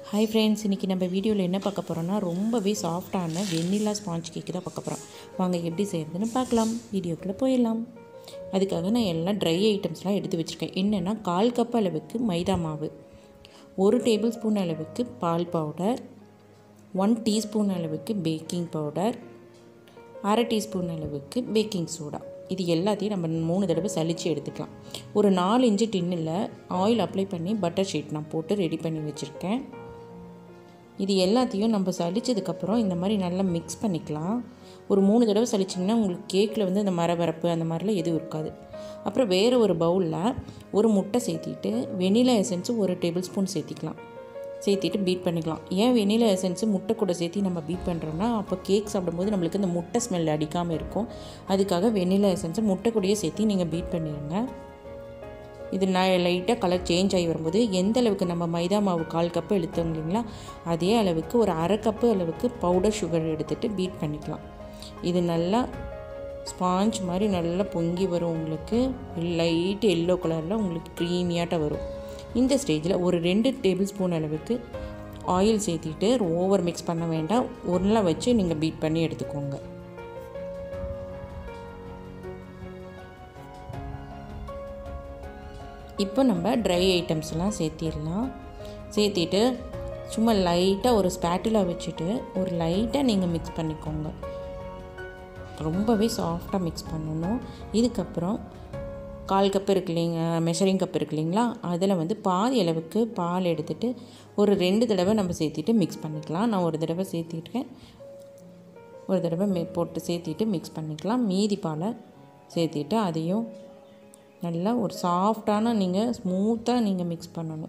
hi friends இன்றைக்கி நம்ம வீடியோவில் என்ன பார்க்க போகிறோம்னா ரொம்பவே சாஃப்டான வெண்ணிலா ஸ்பாஞ்ச் கேக்கு தான் பார்க்க போகிறோம் வாங்க எப்படி செய்கிறதுன்னு பார்க்கலாம் வீடியோக்குள்ளே போயிடலாம் அதுக்காக நான் எல்லாம் ட்ரை ஐட்டம்ஸ்லாம் எடுத்து வச்சுருக்கேன் என்னென்னா கால் கப் அளவுக்கு மைதா மாவு ஒரு டேபிள் ஸ்பூன் அளவுக்கு பால் பவுடர் ஒன் டீஸ்பூன் அளவுக்கு பேக்கிங் பவுடர் அரை டீஸ்பூன் அளவுக்கு பேக்கிங் சோடா இது எல்லாத்தையும் நம்ம மூணு தடவை சலித்து எடுத்துக்கலாம் ஒரு நாலு இன்ச்சு டின்னில் ஆயில் அப்ளை பண்ணி பட்டர் ஷீட் நான் போட்டு ரெடி பண்ணி வச்சுருக்கேன் இது எல்லாத்தையும் நம்ம சலிச்சதுக்கப்புறம் இந்த மாதிரி நல்லா மிக்ஸ் பண்ணிக்கலாம் ஒரு மூணு தடவை சலிச்சிங்கன்னா உங்களுக்கு கேக்கில் வந்து அந்த மரபரப்பு அந்த மாதிரிலாம் எதுவும் இருக்காது அப்புறம் வேறு ஒரு பவுலில் ஒரு முட்டை சேர்த்திட்டு வெனிலா எசன்ஸு ஒரு டேபிள் ஸ்பூன் சேர்த்திக்கலாம் சேர்த்திட்டு பீட் பண்ணிக்கலாம் ஏன் வெனிலா எசன்ஸு முட்டை கூட சேர்த்தி நம்ம பீட் பண்ணுறோன்னா அப்போ கேக் சாப்பிடும்போது நம்மளுக்கு இந்த முட்டை ஸ்மெல் அடிக்காமல் இருக்கும் அதுக்காக வெனிலா எசன்ஸு முட்டை கூடயே சேர்த்தி நீங்கள் பீட் பண்ணிடுங்க இது நான் லைட்டாக கலர் சேஞ்ச் ஆகி வரும்போது எந்த அளவுக்கு நம்ம மைதா மாவு கால் கப்பு எடுத்தோம் இல்லைங்களா அதே அளவுக்கு ஒரு அரை கப்பு அளவுக்கு பவுடர் சுகர் எடுத்துகிட்டு பீட் பண்ணிக்கலாம் இது நல்லா ஸ்பாஞ்ச் மாதிரி நல்லா பொங்கி வரும் உங்களுக்கு லைட் எல்லோ கலரில் உங்களுக்கு க்ரீமியாட்ட வரும் இந்த ஸ்டேஜில் ஒரு ரெண்டு டேபிள் ஸ்பூன் அளவுக்கு ஆயில் சேர்த்திட்டு ஓவர் மிக்ஸ் பண்ண வேண்டாம் ஒன்றா வச்சு நீங்கள் பீட் பண்ணி எடுத்துக்கோங்க இப்போ நம்ம ட்ரை ஐட்டம்ஸ்லாம் சேர்த்திடலாம் சேர்த்திட்டு சும்மா லைட்டாக ஒரு ஸ்பேட்டிலா வச்சுட்டு ஒரு லைட்டாக நீங்கள் மிக்ஸ் பண்ணிக்கோங்க ரொம்பவே சாஃப்டாக மிக்ஸ் பண்ணணும் இதுக்கப்புறம் கால் கப் இருக்கு இல்லைங்க மெஷரிங் கப் இருக்கு இல்லைங்களா அதில் வந்து பாதி அளவுக்கு பால் எடுத்துகிட்டு ஒரு ரெண்டு தடவை நம்ம சேர்த்திட்டு மிக்ஸ் பண்ணிக்கலாம் நான் ஒரு தடவை சேர்த்திருக்கேன் ஒரு தடவை மே போட்டு சேர்த்திட்டு மிக்ஸ் பண்ணிக்கலாம் மீதி பாலை சேர்த்திட்டு அதையும் நல்லா ஒரு சாஃப்டான நீங்கள் ஸ்மூத்தாக நீங்கள் மிக்ஸ் பண்ணணும்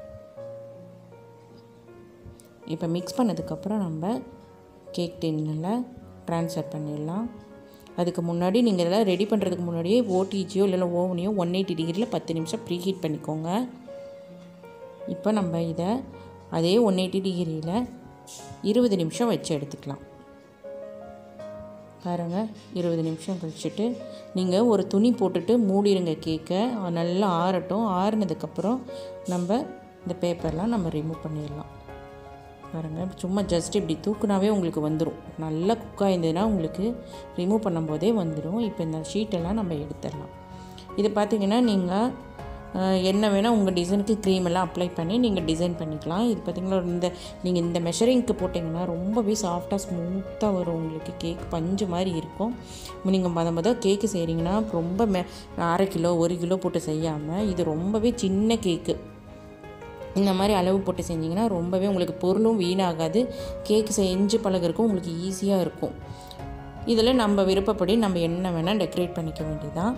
இப்போ மிக்ஸ் பண்ணதுக்கப்புறம் நம்ம கேக் டின்னில் ட்ரான்ஸ்ஃபர் பண்ணிடலாம் அதுக்கு முன்னாடி நீங்கள் இதெல்லாம் ரெடி பண்ணுறதுக்கு முன்னாடியே ஓடிஜியோ இல்லைன்னா ஓவனையோ ஒன் எயிட்டி டிகிரியில் பத்து நிமிஷம் ப்ரீ ஹீட் பண்ணிக்கோங்க இப்போ நம்ம இதை அதே ஒன் எயிட்டி டிகிரியில் இருபது நிமிஷம் வச்சு எடுத்துக்கலாம் பாருங்கள் இருபது நிமிஷம் கழிச்சுட்டு நீங்கள் ஒரு துணி போட்டுட்டு மூடிடுங்க கேக்கை நல்லா ஆறட்டும் ஆறுனதுக்கப்புறம் நம்ம இந்த பேப்பர்லாம் நம்ம ரிமூவ் பண்ணிடலாம் பாருங்கள் சும்மா ஜஸ்ட் இப்படி தூக்குனாவே உங்களுக்கு வந்துடும் நல்லா குக் ஆயிருந்ததுன்னா உங்களுக்கு ரிமூவ் பண்ணும்போதே வந்துடும் இப்போ இந்த ஷீட்டெல்லாம் நம்ம எடுத்துடலாம் இது பார்த்திங்கன்னா நீங்கள் என்ன வேணால் உங்கள் டிசைனுக்கு க்ரீம் எல்லாம் அப்ளை பண்ணி நீங்கள் டிசைன் பண்ணிக்கலாம் இது பார்த்திங்களா இந்த நீங்கள் இந்த மெஷரிங்க்கு போட்டிங்கன்னா ரொம்பவே சாஃப்டாக ஸ்மூத்தாக வரும் உங்களுக்கு கேக் பஞ்சு மாதிரி இருக்கும் நீங்கள் மொத மொதல் கேக்கு செய்கிறீங்கன்னா ரொம்ப மெ அரை கிலோ ஒரு கிலோ போட்டு செய்யாமல் இது ரொம்பவே சின்ன கேக்கு இந்த மாதிரி அளவு போட்டு செஞ்சிங்கன்னா ரொம்பவே உங்களுக்கு பொருளும் வீணாகாது கேக் செஞ்சு பழகிறதுக்கும் உங்களுக்கு ஈஸியாக இருக்கும் இதில் நம்ம விருப்பப்படி நம்ம என்ன வேணால் டெக்கரேட் பண்ணிக்க வேண்டியதான்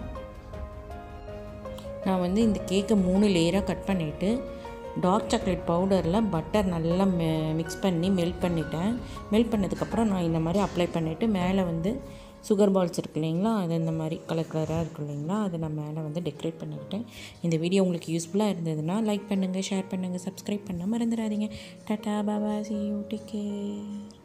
நான் வந்து இந்த கேக்கை மூணு லேயராக கட் பண்ணிவிட்டு டார்க் சாக்லேட் பவுடரில் பட்டர் நல்லா மெ மிக்ஸ் பண்ணி மெல்ட் பண்ணிட்டேன் மெல்ட் பண்ணதுக்கப்புறம் நான் இந்த மாதிரி அப்ளை பண்ணிவிட்டு மேலே வந்து சுகர் பால்ஸ் இருக்கு இல்லைங்களா அது இந்த மாதிரி கலர் கலராக இருக்கு இல்லைங்களா அதை நான் மேலே வந்து டெக்கரேட் பண்ணிக்கிட்டேன் இந்த வீடியோ உங்களுக்கு யூஸ்ஃபுல்லாக இருந்ததுன்னா லைக் பண்ணுங்கள் ஷேர் பண்ணுங்கள் சப்ஸ்கிரைப் பண்ண மறந்துடாதீங்க டாட்டா பாபா சி யூ டேக் கேர்